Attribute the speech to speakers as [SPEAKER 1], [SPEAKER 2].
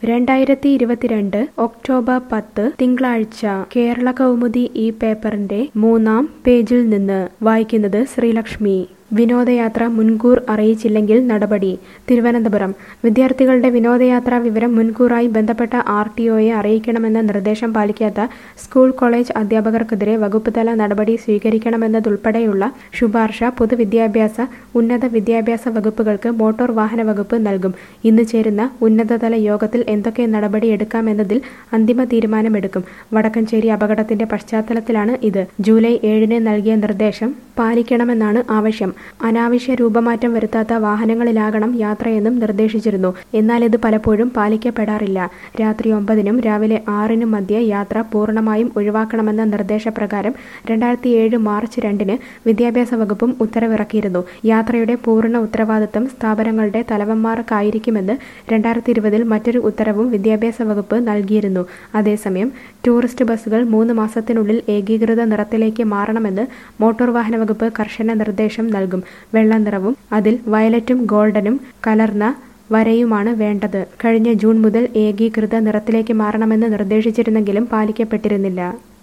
[SPEAKER 1] രണ്ടായിരത്തി ഇരുപത്തിരണ്ട് ഒക്ടോബർ പത്ത് തിങ്കളാഴ്ച കേരള കൗമുദി ഈ പേപ്പറിന്റെ മൂന്നാം പേജിൽ നിന്ന് വായിക്കുന്നത് ശ്രീലക്ഷ്മി വിനോദയാത്ര മുൻകൂർ അറിയിച്ചില്ലെങ്കിൽ നടപടി തിരുവനന്തപുരം വിദ്യാർത്ഥികളുടെ വിനോദയാത്രാ വിവരം മുൻകൂറായി ബന്ധപ്പെട്ട ആർ ടി ഒയെ അറിയിക്കണമെന്ന നിർദ്ദേശം പാലിക്കാത്ത സ്കൂൾ കോളേജ് അധ്യാപകർക്കെതിരെ വകുപ്പ് തല നടപടി സ്വീകരിക്കണമെന്നതുൾപ്പെടെയുള്ള ശുപാർശ പൊതുവിദ്യാഭ്യാസ ഉന്നത വിദ്യാഭ്യാസ വകുപ്പുകൾക്ക് മോട്ടോർ വാഹന വകുപ്പ് നൽകും ഇന്ന് ചേരുന്ന ഉന്നതതല യോഗത്തിൽ എന്തൊക്കെ നടപടി എടുക്കാമെന്നതിൽ അന്തിമ തീരുമാനമെടുക്കും വടക്കഞ്ചേരി അപകടത്തിന്റെ പശ്ചാത്തലത്തിലാണ് ഇത് ജൂലൈ ഏഴിന് നൽകിയ നിർദ്ദേശം പാലിക്കണമെന്നാണ് ആവശ്യം അനാവശ്യ രൂപമാറ്റം വരുത്താത്ത വാഹനങ്ങളിലാകണം യാത്രയെന്നും നിർദ്ദേശിച്ചിരുന്നു എന്നാൽ ഇത് പലപ്പോഴും പാലിക്കപ്പെടാറില്ല രാത്രി ഒമ്പതിനും രാവിലെ ആറിനും മധ്യേ യാത്ര പൂർണ്ണമായും ഒഴിവാക്കണമെന്ന നിർദ്ദേശപ്രകാരം രണ്ടായിരത്തി ഏഴ് മാർച്ച് രണ്ടിന് വിദ്യാഭ്യാസ വകുപ്പും ഉത്തരവിറക്കിയിരുന്നു യാത്രയുടെ പൂർണ്ണ ഉത്തരവാദിത്തം സ്ഥാപനങ്ങളുടെ തലവന്മാർക്കായിരിക്കുമെന്ന് രണ്ടായിരത്തി ഇരുപതിൽ മറ്റൊരു ഉത്തരവും വിദ്യാഭ്യാസ വകുപ്പ് നൽകിയിരുന്നു അതേസമയം ടൂറിസ്റ്റ് ബസ്സുകൾ മൂന്ന് മാസത്തിനുള്ളിൽ ഏകീകൃത നിറത്തിലേക്ക് മാറണമെന്ന് മോട്ടോർ വാഹന വകുപ്പ് കർശന നിർദ്ദേശം നൽകും വെള്ള നിറവും അതിൽ വയലറ്റും ഗോൾഡനും കലർന്ന വരയുമാണ് വേണ്ടത് കഴിഞ്ഞ ജൂൺ മുതൽ ഏകീകൃത നിറത്തിലേക്ക് മാറണമെന്ന് നിർദ്ദേശിച്ചിരുന്നെങ്കിലും പാലിക്കപ്പെട്ടിരുന്നില്ല